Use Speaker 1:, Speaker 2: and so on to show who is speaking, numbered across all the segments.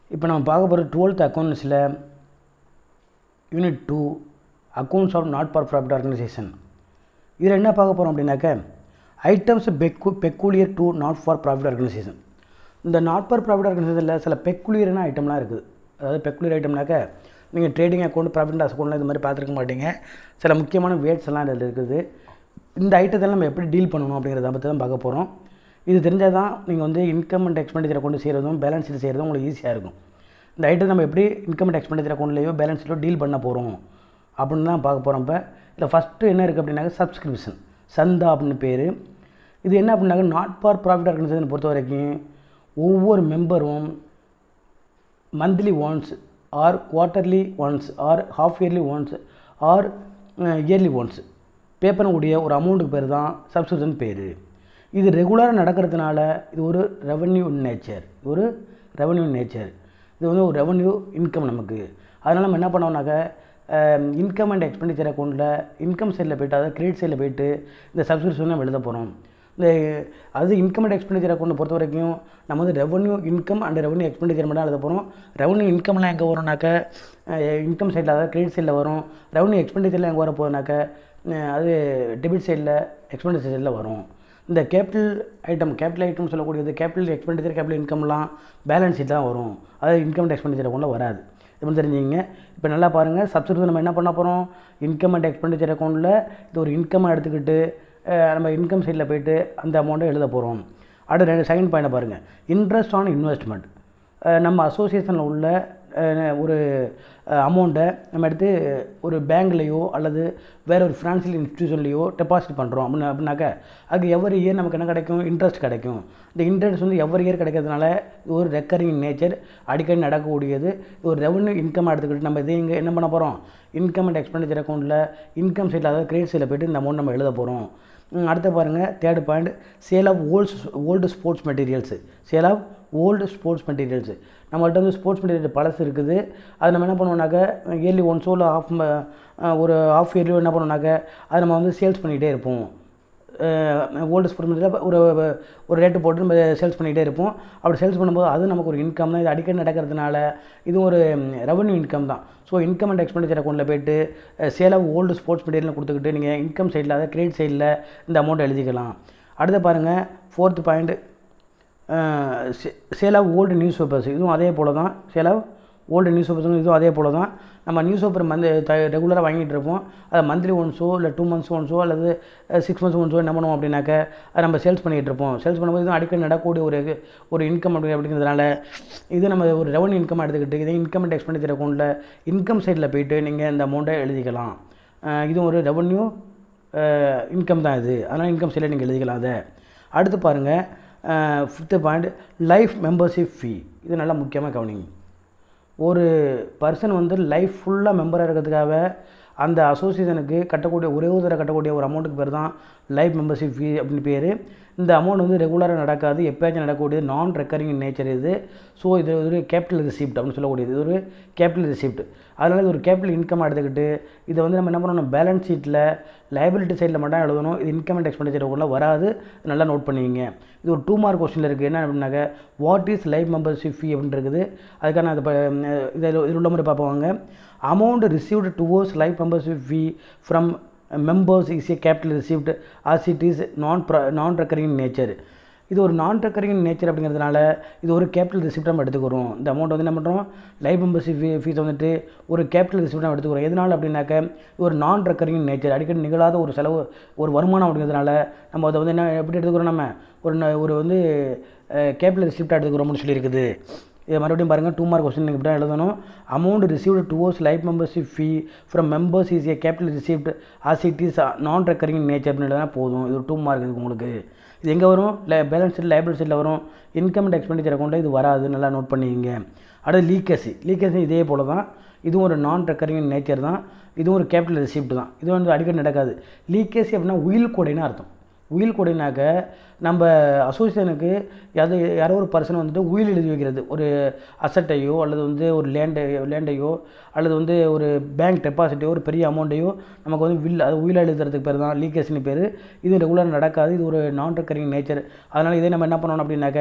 Speaker 1: இப்போ நம்ம பார்க்க போகிற டுவெல்த் அக்கௌண்ட்ஸில் unit two accounts of not for profit organisation இதில் என்ன பார்க்க போகிறோம் அப்படின்னாக்க ஐட்டம்ஸ் பெக்கு peculiar to not for profit organisation இந்த நாட் ஃபார் ப்ராஃபிட் ஆர்கனைசேஷனில் சில பெக்குலியரான ஐட்டம்லாம் இருக்குது அதாவது பெக்குலியர் ஐட்டம்னாக்க நீங்கள் ட்ரேடிங் அக்கௌண்ட் ப்ராஃபிட் அண்ட் அக்கௌண்ட்லாம் இது மாதிரி பார்த்துருக்க மாட்டீங்க சில முக்கியமான வேர்ட்ஸ் எல்லாம் இதில் இருக்குது இந்த ஐட்டத்தில் நம்ம எப்படி டீல் பண்ணணும் அப்படிங்கிறத பற்றி தான் பார்க்க போகிறோம் இது தெரிஞ்சால் தான் நீங்கள் வந்து இன்கம் அண்ட் எக்ஸ்பெண்டிச்சர் அக்கௌண்ட் செய்கிறதும் பேலன்ஸ் ஷீட் செய்கிறதும் உங்களுக்கு ஈஸியாக இருக்கும் இந்த ஐட்டம் நம்ம எப்படி இன்கம் அண்ட் எக்ஸ்பெண்டிச்சர் அக்கௌண்ட்லேயோ பேலன்ஸ் ஷீட்டோ டீல் பண்ண போகிறோம் அப்படின்னு தான் பார்க்க போகிறோம் இப்போ இதில் ஃபஸ்ட்டு என்ன இருக்குது அப்படின்னாக்க சப்ஸ்கிரிப்ஷன் சந்தா அப்படின்னு பேர் இது என்ன அப்படின்னாக்க நாட் ஃபார் ப்ராஃபிட் ஆர்கனைசேஷன் பொறுத்த வரைக்கும் ஒவ்வொரு மெம்பரும் monthly once or quarterly once or half yearly once or yearly once pay பண்ணக்கூடிய ஒரு அமௌண்ட்டுக்கு பேர் தான் சப்ஸ்கிரிப்ஷன் பேர் இது ரெகுலராக நடக்கிறதுனால இது ஒரு ரெவன்யூ நேச்சர் ஒரு ரெவன்யூ நேச்சர் இது வந்து ஒரு ரெவன்யூ இன்கம் நமக்கு அதனால் நம்ம என்ன பண்ணோம்னாக்க இன்கம் அண்ட் எக்ஸ்பெண்டிச்சர் அக்கௌண்ட்டில் இன்கம் சைடில் போய்ட்டு அதாவது கிரெடிட் சைடில் போய்ட்டு இந்த சப்ஸ்கிரிப்ஷன் நம்ம எழுத போகிறோம் இந்த அது இன்கம் அண்ட் எக்ஸ்பெண்டிச்சர் அக்கௌண்ட்டை பொறுத்த வரைக்கும் நம்ம வந்து revenue income and revenue expenditure மட்டும் எழுத போகிறோம் ரெவன்யூ இன்கம்லாம் எங்கே வரும்னாக்க இன்கம் சைடில் அதாவது கிரெடிட் சைடில் வரும் ரெவன்யூ எக்ஸ்பெண்டிச்சரில் எங்கே வர போகுதுனாக்க அது டெபிட் சைடில் எக்ஸ்பெண்டிச்சர் சைடில் வரும் இந்த கேபிட்டல் ஐட்டம் கேபிட்டல் ஐட்டம் சொல்லக்கூடியது கேபிட்டல் எக்ஸ்பெண்டிச்சர் கேபிட்டல் இன்கம்லாம் பேலன்ஸ் ஷீட் தான் வரும் அதாவது இன்கம் அண்ட் எக்ஸ்பெண்டிச்சர் அக்கௌண்ட்டில் வராது இது மாதிரி தெரிஞ்சுங்க இப்போ நல்லா பாருங்கள் சப்ஸ்கிரிப்ஷன் நம்ம என்ன பண்ண போகிறோம் இன்கம் அண்ட் எக்ஸ்பெண்டிச்சர் அக்கௌண்ட்டில் இது ஒரு இன்கம்மாக எடுத்துக்கிட்டு நம்ம இன்கம் சைடில் போயிட்டு அந்த அமௌண்ட்டை எழுத போகிறோம் அடுத்து ரெண்டு செகண்ட் பாயிண்டை பாருங்கள் இன்ட்ரெஸ்ட் ஆன் இன்வெஸ்ட்மெண்ட் நம்ம அசோசியேஷனில் உள்ள ஒரு அமௌண்ட்டை நம்ம எடுத்து ஒரு பேங்க்லேயோ அல்லது வேறு ஒரு ஃபினான்ஷியல் இன்ஸ்டியூஷன்லேயோ டெபாசிட் பண்ணுறோம் அப்படின்னு அப்படின்னாக்க அதுக்கு எவ்வரி இயர் நமக்கு என்ன கிடைக்கும் இன்ட்ரெஸ்ட் கிடைக்கும் இந்த இன்ட்ரெஸ்ட் வந்து எவ்வரி இயர் கிடைக்கிறதுனால இது ஒரு ரெக்கரிங் நேச்சர் அடிக்கடி நடக்கக்கூடியது இது ஒரு ரெவன்யூ இன்கம் எடுத்துக்கிட்டு நம்ம இதே இங்கே என்ன பண்ண போகிறோம் இன்கம் அண்ட் எக்ஸ்பெண்டிச்சர் அக்கௌண்ட்டில் இன்கம் சைடில் அதாவது கிரெடிட் சைடில் போய்ட்டு இந்த அமௌண்ட் நம்ம எழுத போகிறோம் அடுத்து பாருங்கள் third point sale of old old sports materials sale of old sports materials நம்மள்ட்ட வந்து ஸ்போர்ட்ஸ் மெட்டீரியல் பழசு இருக்குது அது நம்ம என்ன பண்ணுவோம்னாக்க இயர்லி ஒன்ஸோ இல்லை ஆஃப் ஒரு ஆஃப் இயர்லியோ என்ன பண்ணுவோம்னாக்க அதை நம்ம வந்து சேல்ஸ் பண்ணிகிட்டே இருப்போம் ஓல்டு ஸ்போர்ட்ஸ் மெட்டீரியல் ஒரு ஒரு ரேட்டு போட்டு நம்ம சேல்ஸ் பண்ணிகிட்டே இருப்போம் அப்படி சேல்ஸ் பண்ணும்போது அது நமக்கு ஒரு இன்கம் தான் இது அடிக்கடி நடக்கிறதுனால இது ஒரு ரெவன்யூ இன்கம் தான் ஸோ இன்கம் அண்ட் எக்ஸ்பெண்டிச்சர் அக்கௌண்ட்டில் போய்ட்டு sale of old sports material கொடுத்துக்கிட்டு நீங்கள் இன்கம் சைடில் அதாவது கிரெடிட் சைடில் இந்த அமௌண்ட் எழுதிக்கலாம் அடுத்து பாருங்கள் fourth point sale of old newspapers இதுவும் அதே போல் தான் சேல் ஆஃப் ஓல்டு நியூஸ் பேப்பர்ஸும் இதுவும் அதே போல் தான் நம்ம நியூஸ் பேப்பர் மந்த் த ரெகுலராக வாங்கிட்டு இருப்போம் அதை மந்த்லி ஒன்ஸோ இல்லை டூ மந்த்ஸ் ஒன்ஸோ அல்லது சிக்ஸ் மந்த்ஸ் ஒன்ஸோ என்ன பண்ணுவோம் அப்படின்னாக்க அதை நம்ம சேல்ஸ் பண்ணிகிட்டு இருப்போம் சேல்ஸ் பண்ணும்போது இதுவும் அடிக்கடி நடக்கக்கூடிய ஒரு ஒரு இன்கம் அப்படி அப்படிங்கிறதுனால இது நம்ம ஒரு ரெவன்யூ இன்கம் எடுத்துக்கிட்டு இதே இன்கம் அண்ட் எக்ஸ்பெண்டிச்சர் அக்கௌண்ட்டில் இன்கம் சைடில் போயிட்டு நீங்கள் இந்த அமௌண்ட்டை எழுதிக்கலாம் இதுவும் ஒரு ரெவன்யூ இன்கம் தான் இது அதனால் இன்கம் சைடில் நீங்கள் எழுதிக்கலாம் அதை அடுத்து பாருங்கள் fifth point life membership fee இது நல்லா முக்கியமாக கவனிங்க ஒரு பர்சன் வந்து லைஃப் ஃபுல்லாக மெம்பராக இருக்கிறதுக்காக அந்த அசோசியேஷனுக்கு கட்டக்கூடிய ஒரே ஒரு தடவை கட்டக்கூடிய ஒரு அமௌண்ட்டுக்கு பேர் தான் லைஃப் மெம்பர்ஷிப் ஃபீ அப்படின்னு பேர் இந்த அமௌண்ட் வந்து ரெகுலராக நடக்காது எப்போயாச்சும் நடக்கக்கூடியது நான் ரெக்கரிங் நேச்சர் இது ஸோ இது ஒரு கேபிட்டல் ரிசிப்ட் அப்படின்னு சொல்லக்கூடியது இது ஒரு கேபிட்டல் ரிசிப்ட் அதனால் இது ஒரு கேபிட்டல் இன்கம் எடுத்துக்கிட்டு இதை வந்து நம்ம என்ன பண்ணணும் பேலன்ஸ் ஷீட்டில் லைபிலிட்டி சைடில் மட்டும் எழுதணும் இது இன்கம் அண்ட் எக்ஸ்பெண்டிச்சர் உள்ள வராது நல்லா நோட் பண்ணிக்கிங்க இது ஒரு டூ மார்க் கொஸ்டினில் இருக்குது என்ன அப்படின்னாக்க what is life membership fee அப்படின்னு இருக்குது அதுக்கான அது இதில் இதில் உள்ள மாதிரி பார்ப்பாங்க amount received towards life membership fee from members is a capital received as it is non non recurring nature இது ஒரு நான் ரெக்கரிங் நேச்சர் அப்படிங்கிறதுனால இது ஒரு கேபிட்டல் ரிசிப்ட் நம்ம எடுத்துக்கிறோம் இந்த அமௌண்ட் வந்து என்ன பண்ணுறோம் லைஃப் மெம்பர்ஷிப் ஃபீஸ் வந்துட்டு ஒரு கேபிட்டல் ரிசிப்ட் நம்ம எடுத்துக்கிறோம் எதனால் அப்படின்னாக்க இது ஒரு நான் ரெக்கரிங் நேச்சர் அடிக்கடி நிகழாத ஒரு செலவு ஒரு வருமானம் அப்படிங்கிறதுனால நம்ம அதை வந்து என்ன எப்படி எடுத்துக்கிறோம் நம்ம ஒரு ஒரு வந்து கேபிட்டல் ரிசிப்டாக எடுத்துக்கிறோம்னு சொல்லியிருக்குது இதை மறுபடியும் பாருங்கள் டூ மார்க் கொஸ்டின் இப்படி தான் எழுதணும் amount received towards life membership fee from members is a capital received as it is non recurring nature அப்படின்னு எழுதினா போதும் இது ஒரு டூ மார்க் இருக்குது உங்களுக்கு இது எங்கே வரும் லே பேலன்ஸ் ஷீட் லைபிள் ஷீட்டில் வரும் இன்கம் அண்ட் எக்ஸ்பெண்டிச்சர் அக்கௌண்ட்டில் இது வராது நல்லா நோட் பண்ணிக்கிங்க அடுத்து லீக்கேசி லீக்கேசி இதே போல் தான் இதுவும் ஒரு நான் ரெக்கரிங் நேச்சர் தான் இதுவும் ஒரு கேபிட்டல் ரிசிப்ட் தான் இது வந்து அடிக்கடி நடக்காது லீக்கேசி அப்படின்னா உயில் கொடைன்னு அர்த்தம் உயில் கொடைனாக்க நம்ம அசோசியேஷனுக்கு அது யாரோ ஒரு பர்சன் வந்துட்டு உயில் எழுதி வைக்கிறது ஒரு அசட்டையோ அல்லது வந்து ஒரு லேண்டை லேண்டையோ அல்லது வந்து ஒரு பேங்க் டெபாசிட்டையோ ஒரு பெரிய அமௌண்ட்டையோ நமக்கு வந்து வில் அது உயில் எழுதுறதுக்கு பேர் தான் லீக்கேஜ்னு பேர் இது ரெகுலராக நடக்காது இது ஒரு நான் ரெக்கரிங் நேச்சர் அதனால் இதே நம்ம என்ன பண்ணணும் அப்படின்னாக்க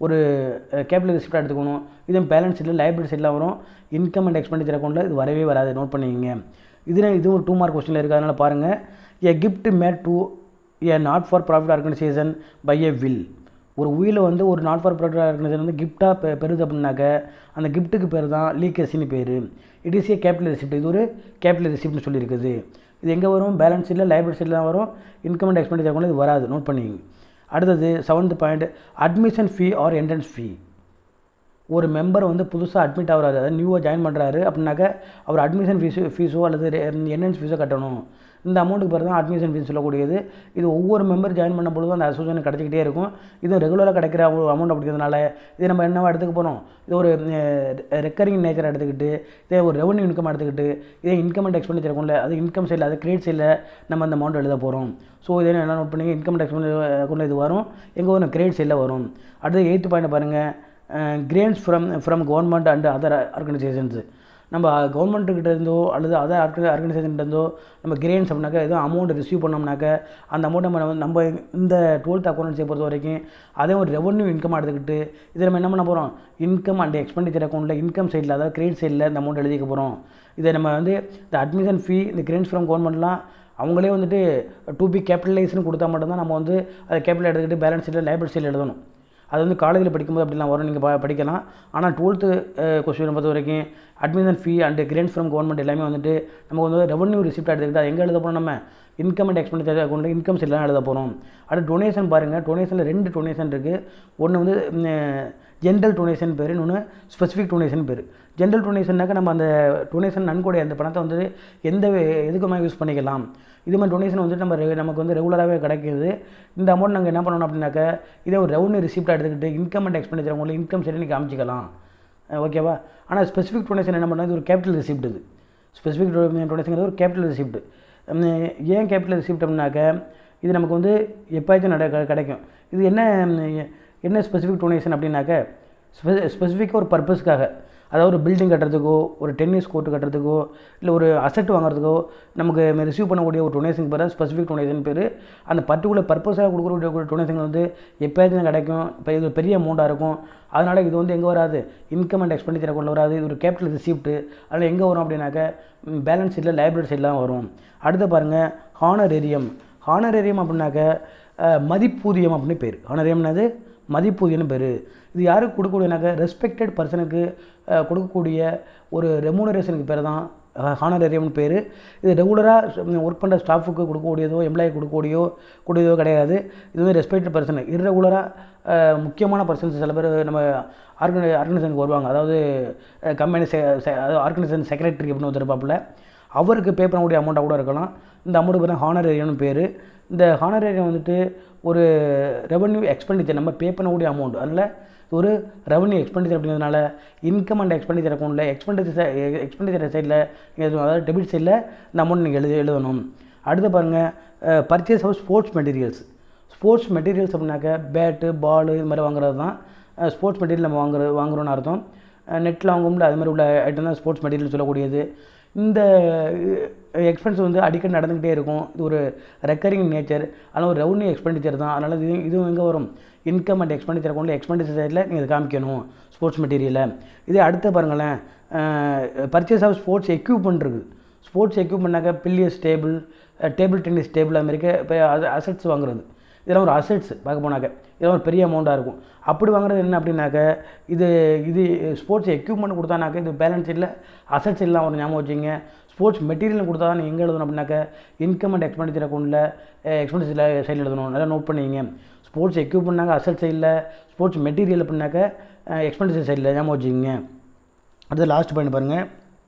Speaker 1: ஒரு கேபிட்டல் ரிசிப்டாக எடுத்துக்கணும் இதுவும் பேலன்ஸ் ஷீட்டில் லைபிலிட்டி சைடில் வரும் இன்கம் அண்ட் எக்ஸ்பெண்டிச்சர் அக்கௌண்ட்டில் இது வரவே வராது நோட் பண்ணிக்கங்க இதில் இது ஒரு டூ மார்க் கொஸ்டினில் இருக்குது அதனால் பாருங்கள் a gift made to a not for profit organisation by a will ஒரு உயில வந்து ஒரு நாட் ஃபார் ப்ராஃபிட் ஆர்கனைசேஷன் வந்து கிஃப்டாக பெ பெறுது அப்படின்னாக்க அந்த கிஃப்ட்டுக்கு பேர் தான் லீக்கசின்னு பேர் it is a capital receipt இது ஒரு கேபிட்டல் ரிசிப்ட்னு சொல்லியிருக்குது இது எங்கே வரும் பேலன்ஸ் ஷீட்டில் லைபிலிட்டி ஷீட்டில் தான் வரும் இன்கம் அண்ட் எக்ஸ்பெண்டிச்சர் அக்கௌண்ட் இது வராது நோட் பண்ணிங்க அடுத்தது seventh point admission fee or entrance fee ஒரு மெம்பர் வந்து புதுசாக அட்மிட் ஆகுறாரு அதாவது நியூவாக ஜாயின் பண்ணுறாரு அப்படின்னாக்க அவர் அட்மிஷன் ஃபீஸு ஃபீஸோ அல்லது என்ட்ரன்ஸ் ஃபீஸோ கட்டணும் இந்த அமௌண்ட்டுக்கு பிறகு தான் அட்மிஷன் ஃபீஸ் சொல்லக்கூடியது இது ஒவ்வொரு மெம்பர் ஜாயின் பண்ணும் பொழுதும் அந்த அசோசியேஷன் கிடச்சிக்கிட்டே இருக்கும் இது ரெகுலராக கிடைக்கிற அமௌண்ட் அப்படிங்கிறதுனால இது நம்ம என்னவா எடுத்துக்க போகிறோம் இது ஒரு ரெக்கரிங் நேச்சர் எடுத்துக்கிட்டு இதே ஒரு ரெவன்யூ இன்கம் எடுத்துக்கிட்டு இதே இன்கம் அண்ட் எக்ஸ்பெண்டிச்சர் இருக்கும்ல அது இன்கம் சைடில் அது கிரெடிட் சைடில் நம்ம அந்த அமௌண்ட் எழுத போகிறோம் ஸோ இதை என்ன நோட் பண்ணி இன்கம் அண்ட் எக்ஸ்பெண்டிச்சர் அக்கௌண்ட்டில் இது வரும் எங்கே வரும் கிரெடிட் சைடில் வரும் அடுத்து எயித்து பாயிண்ட் பாருங்கள் grants from from government and other organisations நம்ம கவர்மெண்ட்டுக்கிட்ட இருந்தோ அல்லது அதர் ஆர்க ஆர்கனைசேஷன் இருந்தோ நம்ம கிரேன்ஸ் அப்படின்னாக்கா எதுவும் அமௌண்ட் ரிசீவ் பண்ணோம்னாக்க அந்த அமௌண்ட் நம்ம வந்து நம்ம இந்த டுவெல்த் அக்கௌண்டன்சியை பொறுத்த வரைக்கும் அதே ஒரு ரெவன்யூ இன்கம் எடுத்துக்கிட்டு இதை நம்ம என்ன பண்ண போகிறோம் இன்கம் அண்ட் எக்ஸ்பெண்டிச்சர் அக்கௌண்ட்டில் இன்கம் சைடில் அதாவது கிரெடிட் சைடில் இந்த அமௌண்ட் எழுதிக்க போகிறோம் இதை நம்ம வந்து இந்த அட்மிஷன் ஃபீ இந்த கிரெடிட்ஸ் ஃப்ரம் கவர்மெண்ட்லாம் அவங்களே வந்துட்டு டூ பி கேபிட்டலைஸ்னு கொடுத்தா மட்டும்தான் நம்ம வந்து அதை கேபிட்டல் எடுத்துக்கிட்டு பேலன்ஸ் ஷீட்டில் லைபிலிட்டி சைடில் எழுதணும் அது வந்து காலேஜில் படிக்கும்போது அப்படிலாம் வரும் நீங்கள் ப- படிக்கலாம் ஆனால் டுவெல்த்து கொஸ்டின் பொறுத்த வரைக்கும் admission fee and grants from government எல்லாமே வந்துட்டு நம்ம வந்து ரெவன்யூ ரிசிப்ட் எடுத்துக்கிட்டு அது எங்கே எழுத போகிறோம் நம்ம இன்கம் அண்ட் எக்ஸ்பெண்டிச்சர் அக்கௌண்ட்டில் இன்கம் சைட்லாம் எழுத போகிறோம் அடுத்து டொனேஷன் பாருங்கள் டொனேஷனில் ரெண்டு டொனேஷன் இருக்குது ஒன்று வந்து ஜென்ரல் டொனேஷன் பேர் இன்னொன்று ஸ்பெசிஃபிக் டொனேஷன் பேர் ஜென்ரல் டொனேஷன்னாக்க நம்ம அந்த டொனேஷன் நன்கொடை அந்த பணத்தை வந்து எந்த வே- எதுக்குமா யூஸ் பண்ணிக்கலாம் இது மாதிரி டொனேஷன் வந்துட்டு நம்ம ரெ- நமக்கு வந்து ரெகுலராகவே கிடைக்கிது இந்த அமௌண்ட் நாங்கள் என்ன பண்ணணும் அப்படின்னாக்க இதே ஒரு ரெவன்யூ ரிசிப்ட் எடுத்துக்கிட்டு இன்கம் அண்ட் எக்ஸ்பெண்டிச்சர் உங்களுக்கு இன்கம் சைடு நீங்கள் காமிச்சிக்கலாம் அஹ் ஓகேவா ஆனால் ஸ்பெசிஃபிக் டொனேஷன் என்ன பண்ணால் இது ஒரு கேபிட்டல் ரிசிப்ட் இது ஸ்பெசிஃபிக் டொனேஷன் ஒரு கேபிட்டல் ரிசிப்ட் ஏன் கேபிட்டல் ரிசிப்ட் அப்படின்னாக்க இது நமக்கு வந்து எப்போயாச்சும் நட க- கிடைக்கும் இது என்ன ம், என்ன ஸ்பெசிஃபிக் டொனேஷன் அப்படின்னாக்க ஸ்பெ ஸ்பெசிஃபிக்காக ஒரு பர்பஸ்க்காக அதாவது ஒரு பில்டிங் கட்டுறதுக்கோ ஒரு டென்னிஸ் கோர்ட் கட்டுறதுக்கோ இல்லை ஒரு அசெட் வாங்குறதுக்கோ நமக்கு ரிசீவ் பண்ணக்கூடிய ஒரு டொனேஷன் பேர் ஸ்பெசிஃபிக் டொனேஷன் பேர் அந்த பர்டிகுலர் பர்பஸாக கொடுக்கக்கூடிய டொனேஷன் வந்து எப்போயாச்சும் தான் கிடைக்கும் இப்போ இது ஒரு பெரிய அமௌண்ட்டாக இருக்கும் அதனால் இது வந்து எங்கே வராது இன்கம் அண்ட் எக்ஸ்பெண்டிச்சர் அக்கௌண்ட்டில் வராது இது ஒரு கேபிட்டல் ரிசிப்ட்டு அதில் எங்கே வரும் அப்படின்னாக்க பேலன்ஸ் சைடில் லைப்ரரி சைடில் வரும் அடுத்து பாருங்கள் ஹானரேரியம் ஹானரேரியம் அப்படின்னாக்க அஹ், மதிப்பூதியம் அப்படின்னு பேர் ஹானரேரியம்னது மதிப்பூதியம்னு பேர் இது யாருக்கு கொடுக்கக்கூடியனாக்க ரெஸ்பெக்டட் பர்சனுக்கு கொடுக்கக்கூடிய ஒரு ரெமுனரேஷனுக்கு பேர் தான் ஹானரேரியம்னு பேர் இது ரெகுலராக ஒர்க் பண்ணுற ஸ்டாஃபுக்கு கொடுக்கக்கூடியதோ எம்ப்ளாயி கொடுக்கக்கூடியோ கூடியதோ கிடையாது இது வந்து ரெஸ்பெக்டட் பர்சன் இர்ரெகுலராக முக்கியமான பர்சன்ஸ் சில பேர் நம்ம ஆர்கனை ஆர்கனைசேஷனுக்கு வருவாங்க அதாவது கம்பெனி அதாவது ஆர்கனைசேஷன் செக்ரட்டரி அப்படின்னு ஒருத்தர் இருப்பாப்புல அவருக்கு பே பண்ணக்கூடிய அமௌண்ட்டாக கூட இருக்கலாம் இந்த அமௌண்ட் பேர் ஹானரேரியம்னு பேர் இந்த ஹானரேரியம் வந்துட்டு ஒரு ரெவன்யூ எக்ஸ்பெண்டிச்சர் நம்ம பே பண்ணக்கூடிய அமௌண்ட் அதில் ஒரு ரெவன்யூ எக்ஸ்பெண்டிச்சர் அப்படிங்கிறதுனால இன்கம் அண்ட் எக்ஸ்பெண்டிச்சர் அக்கௌண்ட்டில் எக்ஸ்பெண்டிச்சர் எக்ஸ்பெண்டிச்சர் சைடில் நீங்கள் அதாவது டெபிட் சைடில் இந்த அமௌண்ட் நீங்கள் எழுதி எழுதணும் அடுத்து பாருங்கள் purchase of sports materials sports materials அப்படின்னாக்க பேட்டு பால் இது மாதிரி வாங்குறது தான் ஸ்போர்ட்ஸ் மெட்டீரியல் நம்ம வாங்குற வாங்குறோன்னு அர்த்தம் நெட்டில் வாங்கும்போது அது மாதிரி உள்ள ஐட்டம் தான் ஸ்போர்ட்ஸ் மெட்டீரியல் சொல்லக்கூடியது இந்த எக்ஸ்பென்ஸ் வந்து அடிக்கடி நடந்துக்கிட்டே இருக்கும் இது ஒரு ரெக்கரிங் நேச்சர் அதனால் ஒரு ரெவன்யூ எக்ஸ்பெண்டிச்சர் தான் அதனால் இது இதுவும் எங்கே வரும் இன்கம் அண்ட் எக்ஸ்பெண்டிச்சர் அக்கௌண்ட்டில் எக்ஸ்பெண்டிச்சர் சைடில் நீங்கள் காமிக்கணும் ஸ்போர்ட்ஸ் மெட்டீரியலை இதே அடுத்து பாருங்களேன் பர்ச்சேஸ் ஆஃப் ஸ்போர்ட்ஸ் எக்யூப்மெண்ட் இருக்குது ஸ்போர்ட்ஸ் எக்யூப்மெண்ட்னாக்க billiards table table tennis table அது மாதிரி இப்போ அசட்ஸ் வாங்குறது இதெல்லாம் ஒரு அசெட்ஸ் பார்க்க போனாக்க இதெல்லாம் ஒரு பெரிய அமௌண்ட்டாக இருக்கும் அப்படி வாங்குறது என்ன அப்படின்னாக்க இது இது ஸ்போர்ட்ஸ் எக்யூப்மெண்ட் கொடுத்தானாக்க இது பேலன்ஸ் இல்லை அசெட்ஸ் எல்லாம் ஒரு ஞாபகம் வச்சுங்க ஸ்போர்ட்ஸ் மெட்டீரியல் கொடுத்தா தான் நீங்கள் எங்கே எழுதணும் அப்படின்னாக்க இன்கம் அண்ட் எக்ஸ்பெண்டிச்சர் அக்கௌண்ட்டில் எக்ஸ்பெண்டிச்சர் சைடில் எழுதணும் நல்லா நோட் பண்ணிங்க ஸ்போர்ட்ஸ் எக்யூப்மெண்ட்னாக்க அசெட் சைடில் ஸ்போர்ட்ஸ் மெட்டீரியல் அப்படின்னாக்க எக்ஸ்பெண்டிச்சர் சைடில் ஞாபகம் வச்சுங்க அடுத்து லாஸ்ட் பாயிண்ட் பாருங்கள்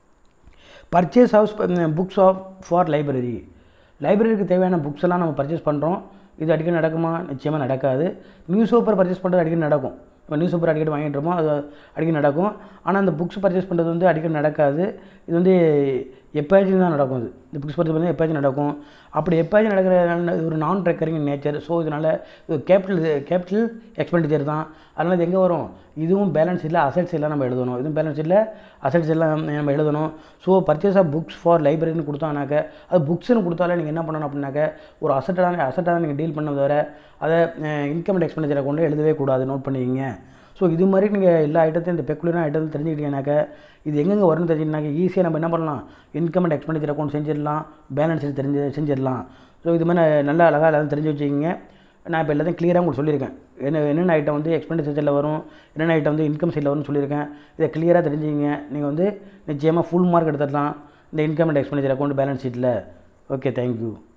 Speaker 1: purchase of books of for library லைப்ரரிக்கு தேவையான புக்ஸ் எல்லாம் நம்ம பர்ச்சேஸ் பண்ணுறோம் இது அடிக்கடி நடக்குமா நிச்சயமாக நடக்காது நியூஸ் பேப்பர் பர்ச்சேஸ் பண்ணுறது அடிக்கடி நடக்கும் இப்போ நியூஸ் பேப்பர் அடிக்கடி வாங்கிட்டு இருப்போம் அது அடிக்கடி நடக்கும் ஆனால் அந்த புக்ஸ் பர்ச்சேஸ் பண்ணுறது வந்து அடிக்கடி நடக்காது இது வந்து எப்போயாச்சும் தான் நடக்கும் இது இந்த புக்ஸ் பர்ச்சேஸ் பண்ணுறது எப்போயாச்சும் நடக்கும் அப்படி எப்போயாச்சும் நடக்கிற இது ஒரு நான் ரெக்கரிங் நேச்சர் ஸோ இதனால் இது கேபிட்டல் கேபிட்டல் எக்ஸ்பெண்டிச்சர் தான் அதனால் இது எங்கே வரும் இதுவும் பேலன்ஸ் இல்லை அசெட்ஸ் எல்லாம் நம்ம எழுதணும் இதுவும் பேலன்ஸ் இல்லை அசெட்ஸ் எல்லாம் நம்ம எழுதணும் so purchase of books for லைப்ரரின்னு கொடுத்தானாக்க அது புக்ஸ்னு கொடுத்தாலே நீங்கள் என்ன பண்ணணும் அப்படின்னாக்க ஒரு அசட்டான அசட்டாக நீங்கள் டீல் பண்ண தவிர அதை இன்கம் அண்ட் எக்ஸ்பெண்டிச்சர் அக்கௌண்ட்டில் எழுதவே கூடாது நோட் பண்ணிக்கிங்க ஸோ இது மாதிரி நீங்கள் எல்லா ஐட்டத்தையும் இந்த பெக்குலரான ஐட்டத்தையும் தெரிஞ்சுக்கிட்டீங்கன்னாக்க இது எங்கெங்கே வரும்னு தெரிஞ்சுக்கிட்டீங்கன்னாக்க ஈஸியாக நம்ம என்ன பண்ணலாம் இன்கம் அண்ட் எக்ஸ்பெண்டிச்சர் அக்கௌண்ட் செஞ்சிடலாம் பேலன்ஸ் ஷீட் தெரிஞ்சு செஞ்சிடலாம் ஸோ இது மாதிரி நல்லா அழகாக எல்லாத்தையும் தெரிஞ்சு வச்சுக்கிங்க நான் இப்போ எல்லாத்தையும் கிளியராக உங்களுக்கு சொல்லியிருக்கேன் என்ன என்னென்ன ஐட்டம் வந்து எக்ஸ்பெண்டிச்சர் சைடில் வரும் என்னென்ன ஐட்டம் வந்து இன்கம் சைடில் வரும்னு சொல்லியிருக்கேன் இதை கிளியராக தெரிஞ்சுக்கிங்க நீங்கள் வந்து நிச்சயமாக ஃபுல் மார்க் எடுத்துடலாம் இந்த income and expenditure account balance ஷீட்டில் ஓகே தேங்க்யூ